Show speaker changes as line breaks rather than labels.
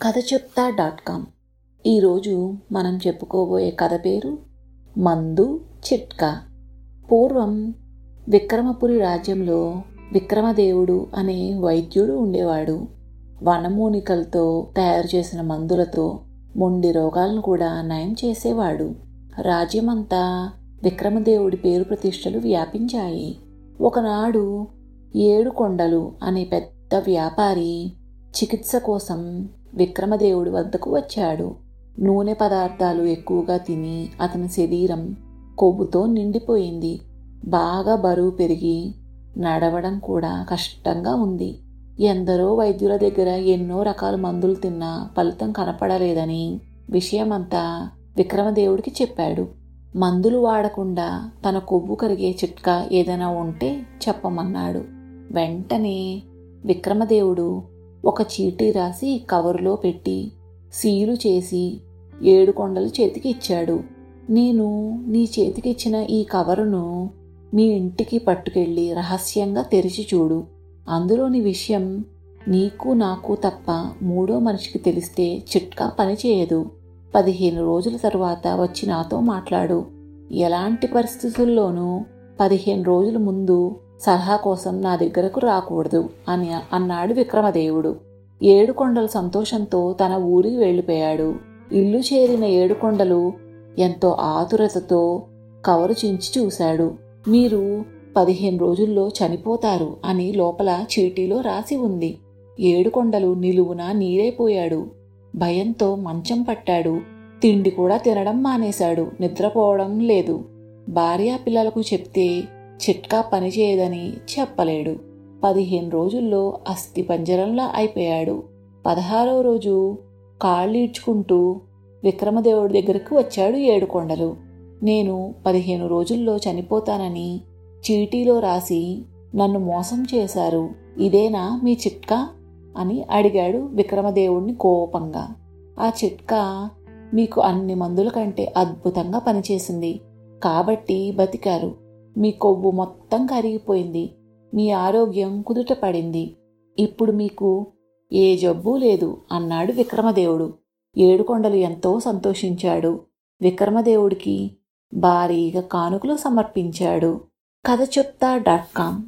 కథ చెప్తా dot com ఈరోజు మనం చెప్పుకోబోయే కథ పేరు మందు చిట్కా పూర్వం విక్రమపురి రాజ్యంలో విక్రమదేవుడు అనే వైద్యుడు ఉండేవాడు వనమూలికలతో తయారు చేసిన మందులతో మొండి రోగాలను కూడా నయం చేసేవాడు రాజ్యమంతా విక్రమదేవుడి పేరు ప్రతిష్టలు వ్యాపించాయి ఒకనాడు ఏడు కొండలు అనే పెద్ద వ్యాపారి చికిత్స కోసం విక్రమదేవుడి వద్దకు వచ్చాడు నూనె పదార్థాలు ఎక్కువగా తిని అతని శరీరం కొవ్వుతో నిండిపోయింది బాగా బరువు పెరిగి నడవడం కూడా కష్టంగా ఉంది ఎందరో వైద్యుల దగ్గర ఎన్నో రకాల మందులు తిన్నా ఫలితం కనపడలేదని విషయమంతా విక్రమదేవుడికి చెప్పాడు మందులు వాడకుండా తన కొవ్వు కరిగే చిట్కా ఏదైనా ఉంటే చెప్పమన్నాడు వెంటనే విక్రమదేవుడు ఒక చీటీ రాసి కవరులో పెట్టి సీలు చేసి ఏడు కొండలు చేతికి ఇచ్చాడు నేను నీ చేతికిచ్చిన ఈ కవరును మీ ఇంటికి పట్టుకెళ్ళి రహస్యంగా తెరిచి చూడు అందులోని విషయం నీకు నాకు తప్ప మూడో మనిషికి తెలిస్తే చిట్కా పనిచేయదు పదిహేను రోజుల తరువాత వచ్చి నాతో మాట్లాడు ఎలాంటి పరిస్థితుల్లోనూ పదిహేను రోజుల ముందు సలహా కోసం నా దగ్గరకు రాకూడదు అని అన్నాడు విక్రమదేవుడు ఏడుకొండలు సంతోషంతో తన ఊరికి వెళ్ళిపోయాడు ఇల్లు చేరిన ఏడుకొండలు ఎంతో ఆతురతతో కవరు చించి చూశాడు మీరు పదిహేను రోజుల్లో చనిపోతారు అని లోపల చీటీలో రాసి ఉంది ఏడుకొండలు నిలువున నీరైపోయాడు భయంతో మంచం పట్టాడు తిండి కూడా తినడం మానేశాడు నిద్రపోవడం లేదు భార్యా పిల్లలకు చెప్తే చిట్కా పనిచేయదని చెప్పలేడు పదిహేను రోజుల్లో అస్థి పంజరంలా అయిపోయాడు పదహారో రోజు కాళ్ళీడ్చుకుంటూ విక్రమదేవుడి దగ్గరకు వచ్చాడు ఏడుకొండలు నేను పదిహేను రోజుల్లో చనిపోతానని చీటీలో రాసి నన్ను మోసం చేశారు ఇదేనా మీ చిట్కా అని అడిగాడు విక్రమదేవుడిని కోపంగా ఆ చిట్కా మీకు అన్ని మందుల కంటే అద్భుతంగా పనిచేసింది కాబట్టి బతికారు మీ కొవ్వు మొత్తం కరిగిపోయింది మీ ఆరోగ్యం కుదుట పడింది ఇప్పుడు మీకు ఏ జబ్బు లేదు అన్నాడు విక్రమదేవుడు ఏడుకొండలు ఎంతో సంతోషించాడు విక్రమదేవుడికి భారీగా కానుకలు సమర్పించాడు కథ చెప్తా డాట్ కామ్